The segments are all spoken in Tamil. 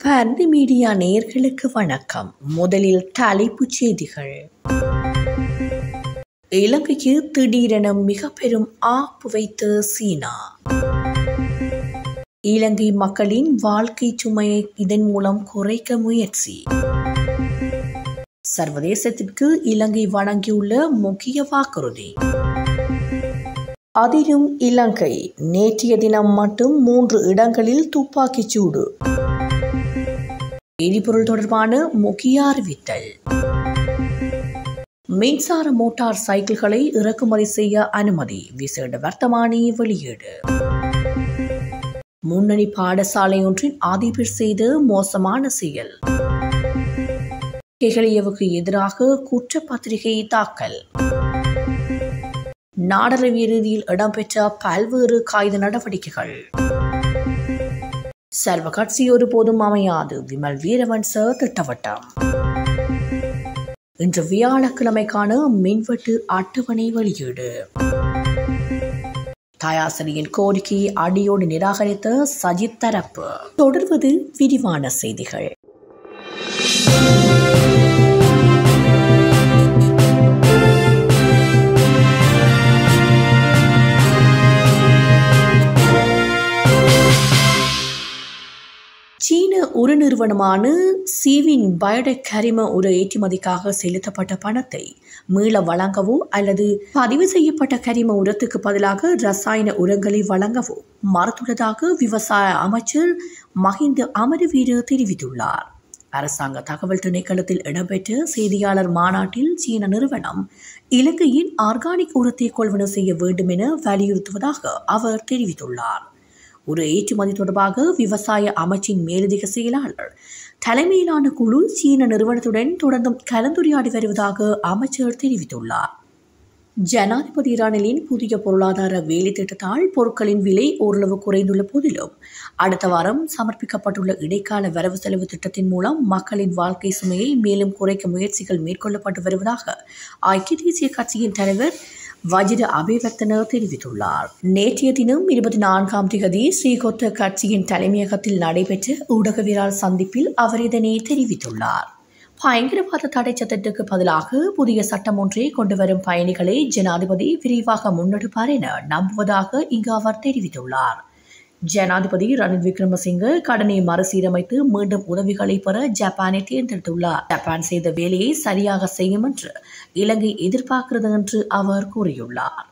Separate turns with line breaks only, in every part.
பந்து மீடியா நேயர்களுக்கு வணக்கம் முதலில் தலைப்புச் செய்திகள் இலங்கைக்கு திடீரென மிக பெரும் ஆப்பு வைத்த சீனா இலங்கை மக்களின் வாழ்க்கை சுமையை இதன் மூலம் குறைக்க முயற்சி சர்வதேசத்திற்கு இலங்கை வழங்கியுள்ள முக்கிய வாக்குறுதி அதிலும் இலங்கை நேற்றைய தினம் மட்டும் மூன்று இடங்களில் துப்பாக்கிச் சூடு எரிபொருள் தொடர்பான முக்கிய அறிவித்தல் மின்சார மோட்டார் சைக்கிள்களை இறக்குமதி செய்ய அனுமதி விசேட வர்த்தமானி வெளியீடு முன்னணி பாடசாலை ஒன்றின் அதிபர் செய்த மோசமான செயல் கெகலியவுக்கு எதிராக குற்றப்பத்திரிகை தாக்கல் நாடளவிய ரீதியில் இடம்பெற்ற பல்வேறு காய்த நடவடிக்கைகள் சர்வ கட்சி ஒருபோதும் அமையாது விமல் வீரவன்ச திட்டவட்டம் இன்று வியாழக்கிழமைக்கான மின்வெட்டு அட்டவணை வெளியீடு தாயாசிரியின் கோரிக்கையை அடியோடு நிராகரித்த சஜித் தரப்பு தொடர்வது விரிவான செய்திகள் சீன ஒரு நிறுவனமான சீவின் பயோடெக் கரிம உர ஏற்றுமதிக்காக செலுத்தப்பட்ட பணத்தை மீள வழங்கவோ அல்லது பதிவு செய்யப்பட்ட கரிம உரத்துக்கு பதிலாக ரசாயன உரங்களை வழங்கவோ மறுத்துள்ளதாக விவசாய அமைச்சர் மஹிந்த அமரவீர தெரிவித்துள்ளார் அரசாங்க தகவல் திணைக்களத்தில் இடம்பெற்ற செய்தியாளர் மாநாட்டில் சீன நிறுவனம் இலங்கையின் ஆர்கானிக் உரத்தை கொள்வனவு செய்ய வேண்டும் என வலியுறுத்துவதாக அவர் தெரிவித்துள்ளார் ஒரு ஏற்றுமதி தொடர்பாக விவசாய அமைச்சின் மேலதிக செயலாளர் தலைமையிலான குழு சீன நிறுவனத்துடன் தொடர்ந்தும் கலந்துரையாடி வருவதாக அமைச்சர் தெரிவித்துள்ளார் ஜனாதிபதி ரணிலின் புதிய பொருளாதார வேலை திட்டத்தால் பொருட்களின் விலை ஓரளவு குறைந்துள்ள போதிலும் அடுத்த வாரம் சமர்ப்பிக்கப்பட்டுள்ள இடைக்கால வரவு செலவு திட்டத்தின் மூலம் மக்களின் வாழ்க்கை சுமையை மேலும் குறைக்க முயற்சிகள் மேற்கொள்ளப்பட்டு வருவதாக ஐக்கிய தேசிய கட்சியின் தலைவர் வஜிர அபிவர்த்தன தெரிவித்துள்ளார் நேற்றைய தினம் இருபத்தி நான்காம் தேதி ஸ்ரீகொத்த கட்சியின் தலைமையகத்தில் நடைபெற்ற ஊடகவியலாளர் சந்திப்பில் அவர் இதனை தெரிவித்துள்ளார் பயங்கரவாத தடை சட்டத்துக்கு பதிலாக புதிய சட்டம் ஒன்றை கொண்டு வரும் பயணிகளை ஜனாதிபதி விரிவாக முன்னெடுப்பார் என நம்புவதாக இங்கு அவர் தெரிவித்துள்ளார் ஜனாதிபதி ரணில் விக்ரமசிங்கே கடனை மறுசீரமைத்து மீண்டும் உதவிகளை பெற ஜப்பானை தேர்ந்தெடுத்துள்ளார் ஜப்பான் செய்த வேலையை சரியாக செய்யும் என்று இலங்கை எதிர்பார்க்கிறது என்று அவர் கூறியுள்ளார்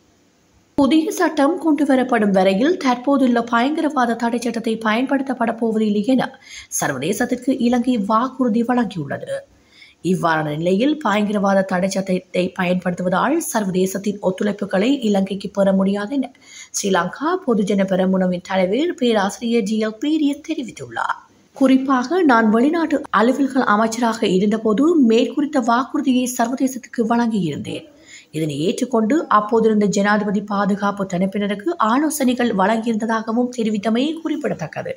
புதிய சட்டம் கொண்டுவரப்படும் வரையில் தற்போதுள்ள பயங்கரவாத தடை சட்டத்தை பயன்படுத்தப்பட போவதில்லை என சர்வதேசத்திற்கு இலங்கை வாக்குறுதி வழங்கியுள்ளது இவ்வாறான நிலையில் பயங்கரவாத தடை சட்டத்தை பயன்படுத்துவதால் சர்வதேசத்தின் ஒத்துழைப்புகளை இலங்கைக்கு பெற முடியாது என ஸ்ரீலங்கா பொதுஜன பெரமுனவின் தலைவர் பேராசிரியர் ஜி எல் பீரியர் தெரிவித்துள்ளார் குறிப்பாக நான் வெளிநாட்டு அலுவல்கள் அமைச்சராக இருந்தபோது மேற்குறித்த வாக்குறுதியை சர்வதேசத்துக்கு வழங்கியிருந்தேன் இதனை ஏற்றுக்கொண்டு அப்போதிருந்த ஜனாதிபதி பாதுகாப்பு தரப்பினருக்கு ஆலோசனைகள் வழங்கியிருந்ததாகவும் தெரிவித்தமை குறிப்பிடத்தக்கது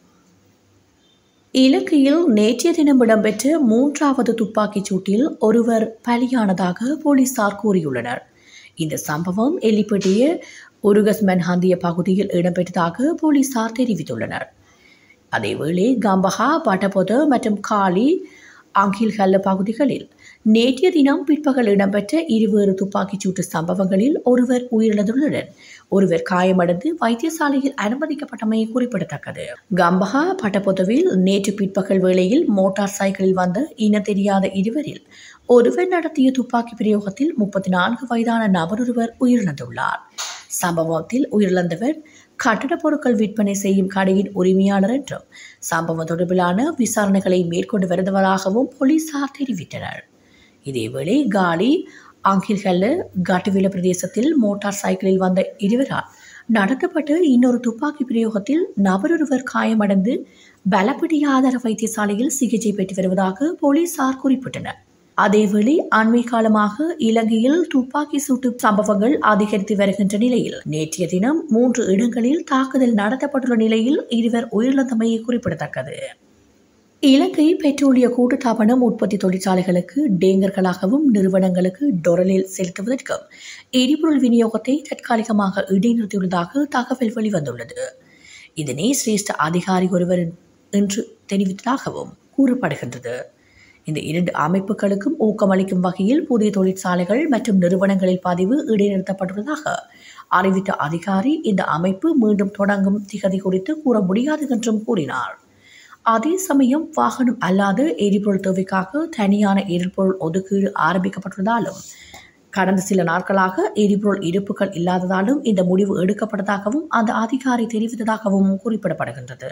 இலங்கையில் நேற்றைய தினம் இடம்பெற்ற மூன்றாவது துப்பாக்கிச் சூட்டில் ஒருவர் பலியானதாக போலீசார் கூறியுள்ளனர் இந்த சம்பவம் எல்லிப்பட்டிய உருகஸ்மன் ஹந்திய பகுதியில் இடம்பெற்றதாக போலீசார் தெரிவித்துள்ளனர் அதேவேளை கம்பஹா பட்டபொத மற்றும் காலி அங்கில்கல்ல பகுதிகளில் நேற்றைய தினம் பிற்பகல் இடம்பெற்ற இருவேறு துப்பாக்கிச் சூட்டு சம்பவங்களில் ஒருவர் உயிரிழந்துள்ளதுடன் ஒருவர் காயமடைந்து வைத்தியசாலையில் அனுமதிக்கப்பட்டமை குறிப்பிடத்தக்கது கம்பஹா பட்டபொதவில் நேற்று பிற்பகல் வேளையில் மோட்டார் சைக்கிளில் வந்த இன தெரியாத இருவரில் ஒருவர் நடத்திய துப்பாக்கி பிரயோகத்தில் முப்பத்தி நான்கு வயதான நபர் ஒருவர் உயிரிழந்துள்ளார் சம்பவத்தில் உயிரிழந்தவர் கட்டடப் பொருட்கள் விற்பனை செய்யும் கடையின் உரிமையாளர் என்றும் சம்பவம் தொடர்பிலான விசாரணைகளை மேற்கொண்டு வருவதாகவும் போலீசார் தெரிவித்தனர் இதேவேளை காலி ஆங்கில்கல்ல கட்டுவில பிரதேசத்தில் மோட்டார் சைக்கிளில் வந்த இருவரால் நடத்தப்பட்ட இன்னொரு துப்பாக்கி பிரயோகத்தில் நபரொருவர் காயமடைந்து பலப்பிடி ஆதார வைத்தியசாலையில் சிகிச்சை பெற்று வருவதாக போலீசார் குறிப்பிட்டனர் அதேவேளை அண்மை காலமாக இலங்கையில் துப்பாக்கி சூட்டு சம்பவங்கள் அதிகரித்து வருகின்ற நிலையில் நேற்றைய தினம் மூன்று இடங்களில் தாக்குதல் நடத்தப்பட்டுள்ள நிலையில் இருவர் உயிரிழந்தமை குறிப்பிடத்தக்கது இலங்கை பெட்ரோலிய கூட்டுத்தாபனம் உற்பத்தி தொழிற்சாலைகளுக்கு டேங்கர்களாகவும் நிறுவனங்களுக்கு டொரலில் செலுத்துவதற்கும் எரிபொருள் விநியோகத்தை தற்காலிகமாக இடைநிறுத்தியுள்ளதாக தகவல் வெளிவந்துள்ளது இதனை சிரேஷ்ட அதிகாரி ஒருவர் இன்று தெரிவித்ததாகவும் கூறப்படுகின்றது இந்த இரண்டு அமைப்புகளுக்கும் ஊக்கமளிக்கும் வகையில் புதிய தொழிற்சாலைகள் மற்றும் நிறுவனங்களில் பதிவு இடைநிறுத்தப்பட்டுள்ளதாக அறிவித்த அதிகாரி இந்த அமைப்பு மீண்டும் தொடங்கும் திகதி குறித்து கூற முடியாது என்றும் கூறினார் அதே சமயம் வாகனம் அல்லாத எரிபொருள் தேவைக்காக தனியான எரிபொருள் ஒதுக்கீடு ஆரம்பிக்கப்பட்டுள்ளதாலும் கடந்த சில நாட்களாக எரிபொருள் இருப்புகள் இல்லாததாலும் இந்த முடிவு எடுக்கப்பட்டதாகவும் அந்த அதிகாரி தெரிவித்ததாகவும் குறிப்பிடப்படுகின்றது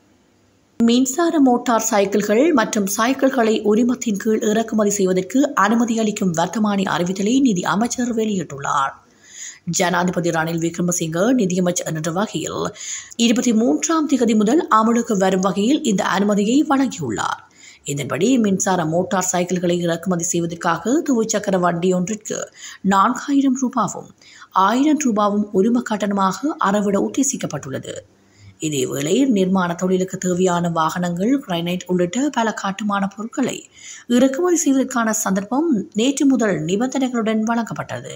மின்சார மோட்டார் சைக்கிள்கள் மற்றும் சைக்கிள்களை உரிமத்தின் கீழ் இறக்குமதி செய்வதற்கு அனுமதி அளிக்கும் வர்த்தமானி அறிவித்தலை நிதி அமைச்சர் வெளியிட்டுள்ளார் ஜனாதிபதி ரணில் விக்ரமசிங்க நிதியமைச்சர் என்ற வகையில் இருபத்தி மூன்றாம் திகதி முதல் அமலுக்கு வரும் வகையில் இந்த அனுமதியை வழங்கியுள்ளார் இதன்படி மின்சார மோட்டார் சைக்கிள்களை இறக்குமதி செய்வதற்காக துவைச்சக்கர வண்டி ஒன்றிற்கு நான்காயிரம் ரூபாவும் ஆயிரம் ரூபாவும் உரிம கட்டணமாக அறவிட உத்தேசிக்கப்பட்டுள்ளது இதேவேளை நிர்மாண தொழிலுக்கு தேவையான வாகனங்கள் கிரைனைட் உள்ளிட்ட பல கட்டுமான பொருட்களை இறக்குமதி செய்வதற்கான சந்தர்ப்பம் நேற்று முதல் நிபந்தனைகளுடன் வழங்கப்பட்டது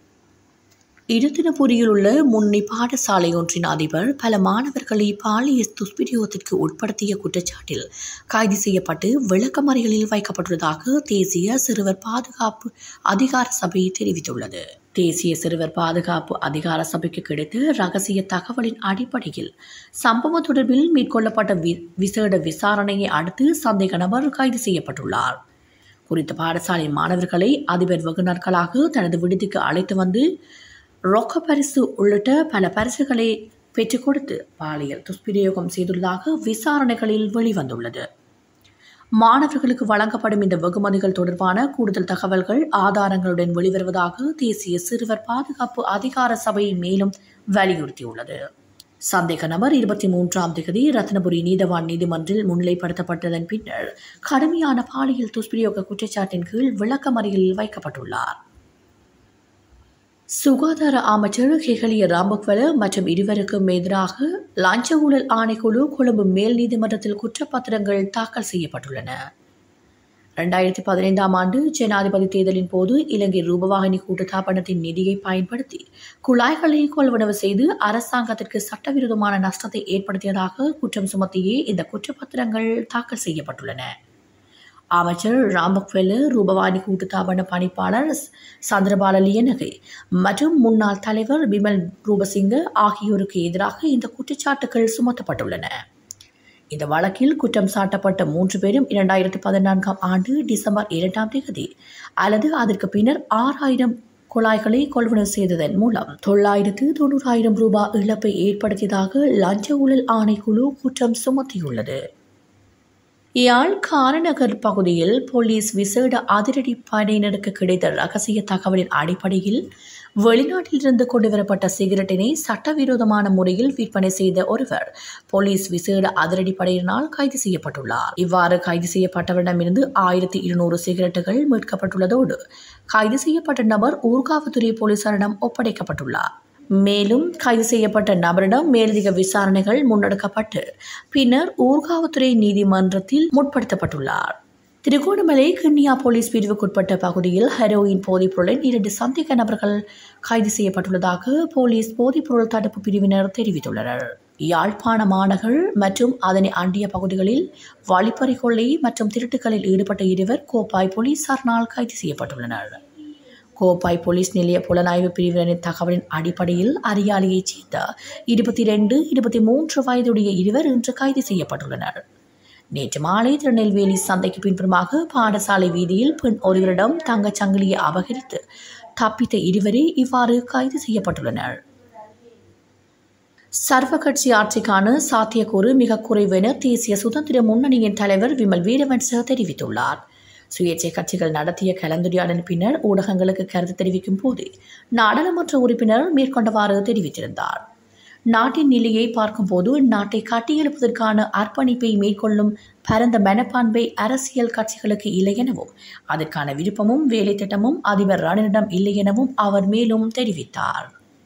இடத்தினபுரியில் உள்ள முன்னணி பாடசாலை ஒன்றின் அதிபர் பல மாணவர்களை பாலியல் துஷ்பிரயோகத்திற்கு உட்படுத்திய குற்றச்சாட்டில் கைது செய்யப்பட்டு விளக்கமறைகளில் வைக்கப்பட்டுள்ளதாக தேசிய சிறுவர் பாதுகாப்பு அதிகார சபை தெரிவித்துள்ளது தேசிய சிறுவர் பாதுகாப்பு அதிகார சபைக்கு கிடைத்த ரகசிய தகவலின் அடிப்படையில் சம்பவம் தொடர்பில் மேற்கொள்ளப்பட்ட வி விசேட விசாரணையை அடுத்து சந்தேக நபர் கைது செய்யப்பட்டுள்ளார் குறித்த பாடசாலை மாணவர்களை அதிபர் வெகு நாட்களாக தனது விடுதிக்கு அழைத்து வந்து ரொக்க பரிசு உள்ளிட்ட பல பரிசுகளை பெற்றுக் கொடுத்து பாலியல் துஷ்பிரயோகம் செய்துள்ளதாக விசாரணைகளில் வெளிவந்துள்ளது மாணவர்களுக்கு வழங்கப்படும் இந்த வெகுமதிகள் தொடர்பான கூடுதல் தகவல்கள் ஆதாரங்களுடன் வெளிவருவதாக தேசிய சிறுவர் பாதுகாப்பு அதிகார சபை மேலும் வலியுறுத்தியுள்ளது சந்தேக நபர் இருபத்தி மூன்றாம் தேதி ரத்னபுரி நீதவான் நீதிமன்றில் முன்னிலைப்படுத்தப்பட்டதன் பின்னர் கடுமையான பாலியல் துஷ்பிரயோக குற்றச்சாட்டின் கீழ் விளக்கமறியலில் வைக்கப்பட்டுள்ளார் சுகாதார அமைச்சர் ஹெகலிய ராம்பக்வல மற்றும் இருவருக்கும் எதிராக லஞ்ச ஊழல் ஆணைக்குழு கொழும்பு மேல் நீதிமன்றத்தில் குற்றப்பத்திரங்கள் தாக்கல் செய்யப்பட்டுள்ளன இரண்டாயிரத்தி பதினைந்தாம் ஆண்டு ஜனாதிபதி தேர்தலின் போது இலங்கை ரூபவாகினி கூட்டுத்தாபனத்தின் நிதியை பயன்படுத்தி குழாய்களை கொள்வனவு செய்து அரசாங்கத்திற்கு சட்டவிரோதமான நஷ்டத்தை ஏற்படுத்தியதாக குற்றம் சுமத்தியே இந்த குற்றப்பத்திரங்கள் தாக்கல் செய்யப்பட்டுள்ளன அமைச்சர் ராம்பக்வெலு ரூபவாணி கூட்டுத்தாபன பணிப்பாளர் சந்திரபால லியனகை மற்றும் முன்னாள் தலைவர் பிமல் ரூபசிங்க ஆகியோருக்கு எதிராக இந்த குற்றச்சாட்டுகள் சுமத்தப்பட்டுள்ளன இந்த வழக்கில் குற்றம் சாட்டப்பட்ட மூன்று பேரும் இரண்டாயிரத்தி பதினான்காம் ஆண்டு டிசம்பர் இரண்டாம் தேதி அல்லது அதற்கு பின்னர் ஆறாயிரம் குழாய்களை கொள்வனவு செய்ததன் மூலம் தொள்ளாயிரத்து தொண்ணூறாயிரம் ரூபாய் இழப்பை ஏற்படுத்தியதாக லஞ்ச ஊழல் ஆணைக்குழு குற்றம் சுமத்தியுள்ளது யாழ் காரநகர் பகுதியில் போலீஸ் விசேட அதிரடி படையினருக்கு கிடைத்த ரகசிய தகவலின் அடிப்படையில் வெளிநாட்டிலிருந்து கொண்டுவரப்பட்ட சிகரெட்டினை சட்டவிரோதமான முறையில் விற்பனை செய்த ஒருவர் போலீஸ் விசேட அதிரடி படையினரால் கைது செய்யப்பட்டுள்ளார் இவ்வாறு கைது செய்யப்பட்டவரிடமிருந்து ஆயிரத்தி இருநூறு சிகரெட்டுகள் மீட்கப்பட்டுள்ளதோடு கைது செய்யப்பட்ட நபர் ஊர்காவத்துறை போலீசாரிடம் ஒப்படைக்கப்பட்டுள்ளார் மேலும் கைது செய்யப்பட்ட நபரிடம் மேலதிக விசாரணைகள் முன்னெடுக்கப்பட்டு பின்னர் ஊர்காவத்துறை நீதிமன்றத்தில் முற்படுத்தப்பட்டுள்ளார் திருகோணமலை கிண்ணியா போலீஸ் பிரிவுக்குட்பட்ட பகுதியில் ஹெரோயின் போதைப்பொருளின் இரண்டு சந்தேக நபர்கள் கைது செய்யப்பட்டுள்ளதாக போலீஸ் போதைப்பொருள் தடுப்பு பிரிவினர் தெரிவித்துள்ளனர் யாழ்ப்பாண மாநகர் மற்றும் அதனை அண்டிய பகுதிகளில் வழிப்பறி கொள்ளை மற்றும் திருட்டுகளில் ஈடுபட்ட இருவர் கோப்பாய் போலீசாரினால் கைது செய்யப்பட்டுள்ளனர் கோப்பாய் போலீஸ் நிலைய புலனாய்வு பிரிவினரின் தகவலின் அடிப்படையில் அரியாலையைச் சேர்ந்த இருபத்தி ரெண்டு இருபத்தி மூன்று வயதுடைய இருவர் இன்று கைது செய்யப்பட்டுள்ளனர் நேற்று மாலை திருநெல்வேலி சந்தைக்கு பின்புறமாக பாடசாலை வீதியில் பெண் ஒருவரிடம் தங்கச் சங்கிலியை அபகரித்து தப்பித்த இருவரே இவ்வாறு கைது செய்யப்பட்டுள்ளனர் சர்வ கட்சி ஆட்சிக்கான சாத்தியக்கூறு மிக குறைவு என தேசிய சுதந்திர முன்னணியின் தலைவர் விமல் வீரவன்ச தெரிவித்துள்ளார் சுயேட்சை கட்சிகள் நடத்திய கலந்துரையாடலின் பின்னர் ஊடகங்களுக்கு கருத்து தெரிவிக்கும் போது நாடாளுமன்ற உறுப்பினர் மேற்கொண்டவாறு தெரிவித்திருந்தார் நாட்டின் நிலையை பார்க்கும்போது நாட்டை கட்டியெழுப்பதற்கான அர்ப்பணிப்பை மேற்கொள்ளும் பரந்த மனப்பான்மை அரசியல் கட்சிகளுக்கு இல்லை எனவும் அதற்கான விருப்பமும் வேலை திட்டமும் அதிபர் ரணிலிடம் இல்லை எனவும் அவர் மேலும் தெரிவித்தார்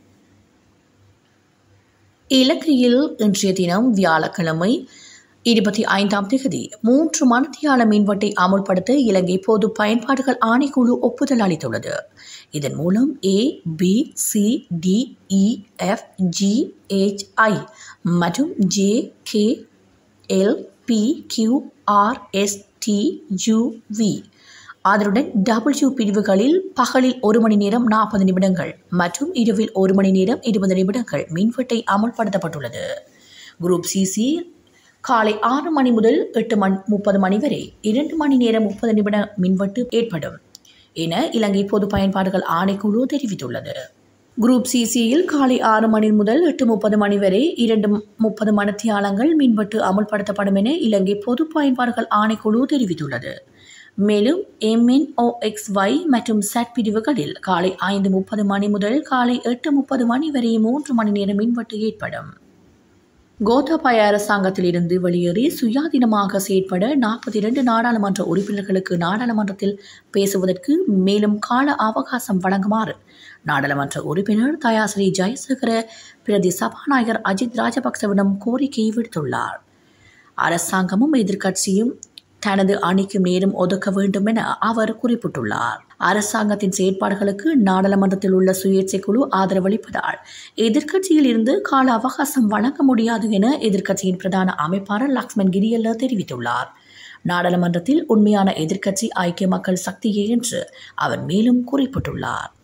இலங்கையில் இன்றைய தினம் வியாழக்கிழமை இருபத்தி ஐந்தாம் தேதி மூன்று மணத்தியால மீன்வெட்டை அமுல்படுத்த இலங்கை பொது பயன்பாடுகள் ஆணைக்குழு ஒப்புதல் அளித்துள்ளது இதன் மூலம் A B C D E F G H I மற்றும் J K L P Q R S T U V அதனுடன் டபிள்யூ பிரிவுகளில் பகலில் ஒரு மணி நேரம் நாற்பது நிமிடங்கள் மற்றும் இரவில் ஒரு மணி நேரம் இருபது நிமிடங்கள் மின்வெட்டை அமுல்படுத்தப்பட்டுள்ளது குரூப் சிசி காலை ஆறு மணி முதல் எட்டு மணி முப்பது மணி வரை இரண்டு மணி நேரம் முப்பது நிமிட மின்வெட்டு ஏற்படும் என இலங்கை பொது பயன்பாடுகள் ஆணைக்குழு தெரிவித்துள்ளது குரூப் சிசியில் காலை ஆறு மணி முதல் எட்டு முப்பது மணி வரை இரண்டு முப்பது மணித்தியாலங்கள் மின்வெட்டு அமுல்படுத்தப்படும் என இலங்கை பொது பயன்பாடுகள் ஆணைக்குழு தெரிவித்துள்ளது மேலும் எம்என்ஓஎக்ஸ்ஒய் மற்றும் செட் பிரிவுகளில் காலை ஐந்து முப்பது மணி முதல் காலை எட்டு முப்பது மணி வரை மூன்று மணி நேரம் மின்வெட்டு ஏற்படும் கோத்தபாய அரசாங்கத்திலிருந்து வெளியேறி சுயாதீனமாக செயற்பட நாற்பத்தி இரண்டு நாடாளுமன்ற உறுப்பினர்களுக்கு நாடாளுமன்றத்தில் பேசுவதற்கு மேலும் கால அவகாசம் வழங்குமாறு நாடாளுமன்ற உறுப்பினர் தயாஸ்ரீ ஜெயசேகர பிரதி சபாநாயகர் அஜித் ராஜபக்சவிடம் கோரிக்கை விடுத்துள்ளார் அரசாங்கமும் எதிர்க்கட்சியும் தனது அணிக்கு நேரம் ஒதுக்க வேண்டும் என அவர் குறிப்பிட்டுள்ளார் அரசாங்கத்தின் செயற்பாடுகளுக்கு நாடாளுமன்றத்தில் உள்ள சுயேட்சை குழு ஆதரவளிப்பதால் எதிர்க்கட்சியில் இருந்து கால அவகாசம் வழங்க முடியாது என எதிர்க்கட்சியின் பிரதான அமைப்பாளர் லக்ஷ்மன் கிரியல்ல தெரிவித்துள்ளார் நாடாளுமன்றத்தில் உண்மையான எதிர்க்கட்சி ஐக்கிய மக்கள் சக்தியே என்று அவர் மேலும் குறிப்பிட்டுள்ளார்